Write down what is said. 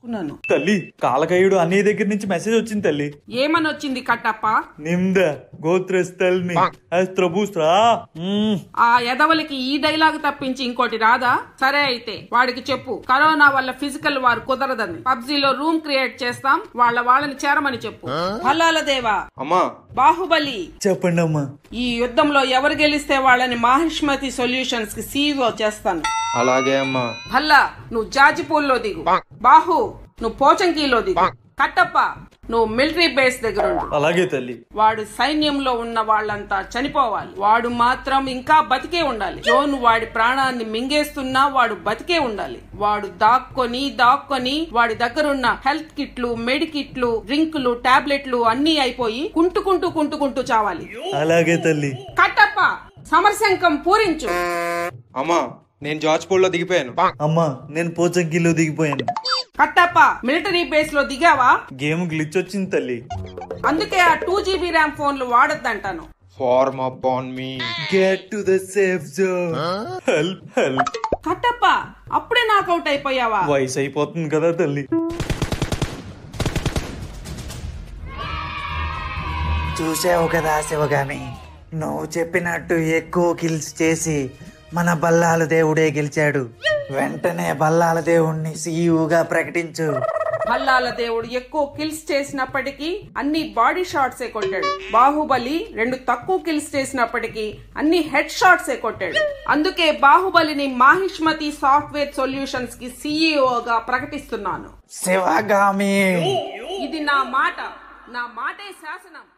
నన్ను తల్లి కాలకయుడు అన్నయ్య దగ్గర నుంచి మెసేజ్ వచ్చింది తల్లి ఏమని వచ్చింది కట్టప్ప నిమ్ద గోత్రస్థల్ని అస్త్రభూస్త్రా ఆ ఎదవలకి ఈ డైలాగ్ తప్పించి ఇంకోటి రాదా సరే అయితే వాడికి చెప్పు కరోనా వల్ల ఫిజికల్ వారు కుదరదని పబ్జీలో రూమ్ క్రియేట్ చేస్తాం వాళ్ళ వాళ్ళని చేరమని చెప్పు భల్లాల దేవా అమ్మా బాహుబలి చెప్పండి అమ్మా ఈ యుద్ధంలో ఎవరు గెలిస్తే వాళ్ళని మహిష్మతి సొల్యూషన్స్ కి సీఈఓ చేస్తాను అలాగే అమ్మా భల్లా నువ్వు జాజిపూల్లో దిగు బాహు నువ్వు పోచంకీలో దిగు కట్టప్ప నువ్వు మిలిటరీ బేస్ దగ్గర ఉండు అలాగే తల్లి వాడు సైన్యంలో ఉన్న వాళ్ళంతా చనిపోవాలి వాడు మాత్రం ఇంకా బతికే ఉండాలి జోన్ వాడి ప్రాణాన్ని మింగేస్తున్నా వాడు బతికే ఉండాలి వాడు దాక్కొని దాక్కొని వాడి దగ్గరున్న హెల్త్ కిట్లు మెడికిట్లు డ్రింకులు టాబ్లెట్లు అన్నీ అయిపోయి కుంటుకుంటూ కుంటుకుంటూ చావాలి అలాగే తల్లి కట్టప్ప సమరశంకం పూరించు అమ్మా నేను జార్జ్పూర్లో దిగిపోయాను అమ్మా నేను పోచంకిలో దిగిపోయాను కట్టప్ప మిలిటరీ బేస్ లో దిగావా గేమ్ గ్లిచ్ వచ్చింది తల్లి అందుకే ఆ టూ జీబీ ర్యామ్ ఫోన్లు వాడొద్దంటాను form up on me get to the safe zone help help Kattappa అప్పుడే నాకౌట్ అయిపోయావా వయసు అయిపోతుంది కదా తల్లి చూసావు కదా శివగామి నువ్వు చెప్పినట్టు ఎక్కువ కిల్స్ చేసి మన బల్లాల దేవుడే గెలిచాడు వెంటనే బల్లాల దేవుణ్ణి సీఈఓగా ప్రకటించు భల్లాల దేవుడు ఎక్కువ కిల్స్ చేసినప్పటికీ అన్ని బాడీ షాట్స్ ఏ కొట్టాడు బాహుబలి రెండు తక్కువ కిల్స్ చేసినప్పటికీ అన్ని హెడ్ షాట్స్ ఏ కొట్టాడు అందుకే బాహుబలిని మాహిష్మతి సాఫ్ట్వేర్ సొల్యూషన్స్ కి సీఈఓగా ప్రకటిస్తున్నాను శివగామి ఇది నా మాట నా మాటే శాసనం